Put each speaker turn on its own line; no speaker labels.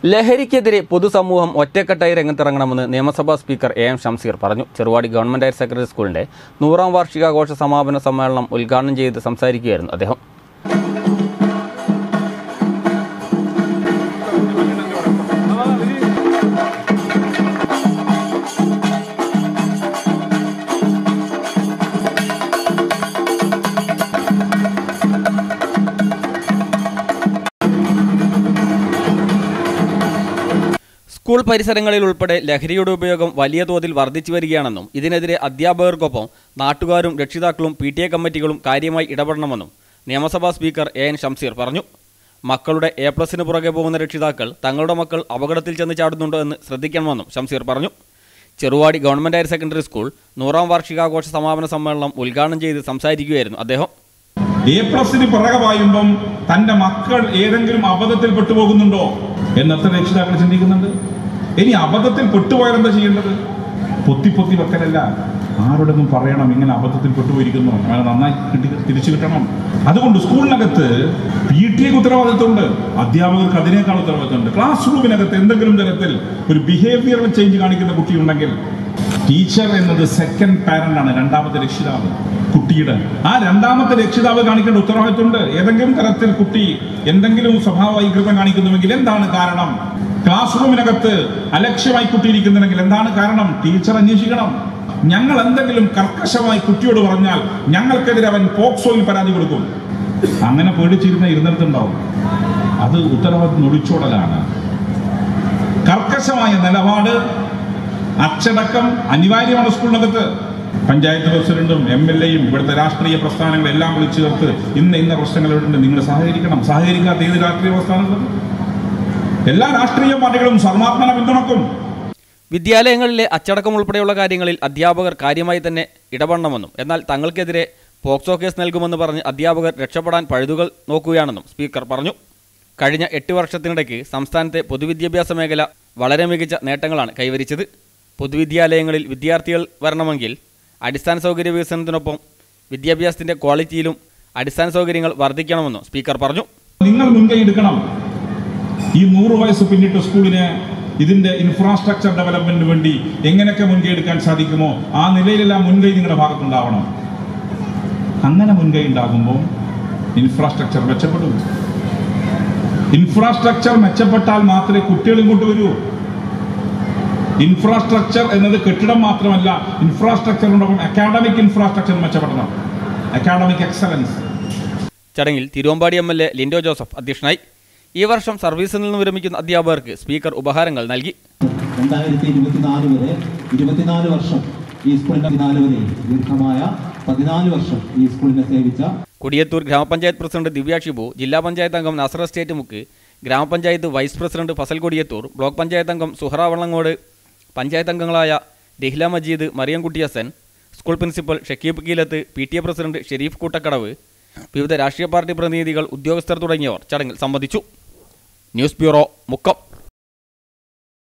ലഹരിക്കെതിരെ പൊതുസമൂഹം ഒറ്റക്കെട്ടായി രംഗത്തിറങ്ങണമെന്ന് നിയമസഭാ സ്പീക്കർ എ എം ഷംസീർ പറഞ്ഞു ചെറുവാടി ഗവൺമെന്റ് ഹയർ സെക്കൻഡറി സ്കൂളിന്റെ നൂറാം വാർഷികാഘോഷ സമാപന സമ്മേളനം ഉദ്ഘാടനം ചെയ്ത് സംസാരിക്കുകയായിരുന്നു അദ്ദേഹം സ്കൂൾ പരിസരങ്ങളിൽ ഉൾപ്പെടെ ലഹരിയുടെ ഉപയോഗം വലിയ തോതിൽ വർദ്ധിച്ചു വരികയാണെന്നും ഇതിനെതിരെ അധ്യാപകർക്കൊപ്പം നാട്ടുകാരും രക്ഷിതാക്കളും പി ടി എ കമ്മിറ്റികളും കാര്യമായി ഇടപെടണമെന്നും നിയമസഭാ സ്പീക്കർ എ എൻ ഷംസീർ പറഞ്ഞു മക്കളുടെ എ പ്ലസിന് പുറകെ പോകുന്ന രക്ഷിതാക്കൾ തങ്ങളുടെ മക്കൾ അപകടത്തിൽ ചെന്ന് ചാടുന്നുണ്ടോ എന്ന് ശ്രദ്ധിക്കണമെന്നും ഷംസീർ പറഞ്ഞു Cheruvadi government higher secondary school നൂറാം വാർഷികാഘോഷ സമാപന സമ്മേളനം ഉദ്ഘാടനം ചെയ്ത് സംസാരിക്കുകയായിരുന്നു അദ്ദേഹം
എ പ്ലസിന് പിറകെ പായുമ്പം തന്റെ മക്കൾ ഏതെങ്കിലും അബദ്ധത്തിൽ പെട്ടുപോകുന്നുണ്ടോ എന്ന് എത്ര രക്ഷിതാക്കൾ ചിന്തിക്കുന്നുണ്ട് ഇനി അബദ്ധത്തിൽ പെട്ടുപോയാൽ എന്താ ചെയ്യേണ്ടത് പൊത്തി പൊത്തി വെക്കലല്ല ആരോടൊന്നും പറയണം ഇങ്ങനെ അബദ്ധത്തിൽ പെട്ടുപോയിരിക്കുന്നു അങ്ങനെ നന്നായി കിട്ടി തിരിച്ചു കിട്ടണം അതുകൊണ്ട് സ്കൂളിനകത്ത് പി ടി എക്ക് ഉത്തരവാദിത്വമുണ്ട് അധ്യാപകർക്ക് അതിനേക്കാൾ ഉത്തരവാദിത്വമുണ്ട് ക്ലാസ് റൂമിനകത്ത് എന്തെങ്കിലും തരത്തിൽ ഒരു ബിഹേവിയറൽ ചേഞ്ച് കാണിക്കുന്ന കുട്ടിയുണ്ടെങ്കിൽ ടീച്ചർ എന്നത് സെക്കൻഡ് പാരന്റ് ആണ് രണ്ടാമത്തെ രക്ഷിതാവ് കുട്ടിയുടെ ആ രണ്ടാമത്തെ രക്ഷിതാവ് കാണിക്കേണ്ട ഉത്തരവാദിത്വമുണ്ട് ഏതെങ്കിലും തരത്തിൽ കുട്ടി എന്തെങ്കിലും സ്വഭാവ വൈകൃതം കാണിക്കുന്നുവെങ്കിൽ എന്താണ് കാരണം ക്ലാസ് റൂമിനകത്ത് അലക്ഷ്യമായി കുട്ടി ഇരിക്കുന്നുണ്ടെങ്കിൽ എന്താണ് കാരണം ടീച്ചർ അന്വേഷിക്കണം ഞങ്ങൾ എന്തെങ്കിലും കർക്കശമായി കുട്ടിയോട് പറഞ്ഞാൽ ഞങ്ങൾക്കെതിരെ അവൻ പോക്സോയിൽ പരാതി കൊടുക്കും അങ്ങനെ പേടിച്ചിരുന്ന ഇരുന്നിടത്തുണ്ടാവും അത് ഉത്തരവാദിത്വം ഒളിച്ചോടലാണ് കർക്കശമായ നിലപാട് അച്ചടക്കം അനിവാര്യമാണ് സ്കൂളിനകത്ത് പഞ്ചായത്ത് പ്രസിഡന്റും എം എൽ എയും ഇവിടുത്തെ രാഷ്ട്രീയ പ്രസ്ഥാനങ്ങൾ എല്ലാം വിളിച്ചു ചേർത്ത് ഇന്ന ഇന്ന പ്രശ്നങ്ങൾ ഇവിടെ നിങ്ങൾ സഹകരിക്കണം സഹകരിക്കാത്ത ഏത് രാഷ്ട്രീയ പ്രസ്ഥാനങ്ങളും എല്ലാ രാഷ്ട്രീയ പാർട്ടികളും സർമാത്മന പിന്തുണക്കും
വിദ്യാലയങ്ങളിലെ അച്ചടക്കം ഉൾപ്പെടെയുള്ള കാര്യങ്ങളിൽ അധ്യാപകർ കാര്യമായി തന്നെ ഇടപെടണമെന്നും എന്നാൽ തങ്ങൾക്കെതിരെ പോക്സോ കേസ് നൽകുമെന്ന് പറഞ്ഞ് അധ്യാപകർ രക്ഷപ്പെടാൻ പഴുതുകൾ നോക്കുകയാണെന്നും സ്പീക്കർ പറഞ്ഞു കഴിഞ്ഞ എട്ട് വർഷത്തിനിടയ്ക്ക് സംസ്ഥാനത്തെ പൊതുവിദ്യാഭ്യാസ മേഖല വളരെ മികച്ച നേട്ടങ്ങളാണ് കൈവരിച്ചത് പൊതുവിദ്യാലയങ്ങളിൽ വിദ്യാർത്ഥികൾ വരണമെങ്കിൽ അടിസ്ഥാന സൗകര്യ വികസനത്തിനൊപ്പം വിദ്യാഭ്യാസത്തിന്റെ ക്വാളിറ്റിയിലും അടിസ്ഥാന സൗകര്യങ്ങൾ വർദ്ധിക്കണമെന്നും സ്പീക്കർ പറഞ്ഞു
നിങ്ങൾ മുൻകൈ എടുക്കണം ഈ നൂറ് വയസ്സ് പിന്നിട്ട സ്കൂളിന് ഇതിന്റെ ഇൻഫ്രാസ്ട്രക്ചർ ഡെവലപ്മെന്റിന് വേണ്ടി എങ്ങനെയൊക്കെ മുൻകൈ എടുക്കാൻ സാധിക്കുമോ ആ നിലയിലെല്ലാം മുൻകൈ നിങ്ങളുടെ ഭാഗത്തുണ്ടാവണം അങ്ങനെ മുൻകൈ ഉണ്ടാകുമ്പോൾ ഇൻഫ്രാസ്ട്രക്ചർ മെച്ചപ്പെടും ഇൻഫ്രാസ്ട്രക്ചർ മെച്ചപ്പെട്ടാൽ മാത്രമേ കുട്ടികൾ ഇങ്ങോട്ട് വരൂ ഇൻഫ്രാസ്ട്രക്ചർ എന്നത് കെട്ടിടം മാത്രമല്ല ഇൻഫ്രാസ്ട്രക്ചറിനോടൊപ്പം അക്കാഡമിക് ഇൻഫ്രാസ്ട്രക്ചർ മെച്ചപ്പെടണം അക്കാഡമിക് എക്സലൻസ്
ചടങ്ങിൽ Thiruvambady M L A Lindo Joseph അധ്യക്ഷനായി ഈ വർഷം സർവീസിൽ നിന്ന് വിരമിക്കുന്ന അധ്യാപകർക്ക് സ്പീക്കർ ഉപഹാരങ്ങൾ നൽകി
രണ്ടായിരത്തി ഇരുപത്തിനാല് വരെ ഇരുപത്തിനാല് വർഷം ഈ സ്കൂളിന്റെ പതിനാല് വരെ ദീർഘമായ പതിനാല് വർഷം ഈ സ്കൂളിനെ സേവിച്ച
കൊടിയത്തൂർ ഗ്രാമപഞ്ചായത്ത് പ്രസിഡന്റ് ദിവ്യ ഷിബു ജില്ലാ പഞ്ചായത്ത് അംഗം നസറ സ്റ്റേറ്റ് മുക്ക് ഗ്രാമപഞ്ചായത്ത് vice president Fazal Kodiyathur block panchayat അംഗം സുഹറ വള്ളങ്ങോട് പഞ്ചായത്ത് അംഗങ്ങളായ Rahila Majeed Mariyamkutty Hasan school principal Shakeeb Keelath P T A president Shareef Koottakkadavu വിവിധ രാഷ്ട്രീയ പാർട്ടി പ്രതിനിധികൾ ഉദ്യോഗസ്ഥർ തുടങ്ങിയവർ ചടങ്ങിൽ സംബന്ധിച്ചു ന്യൂസ് ബ്യൂറോ മുക്കം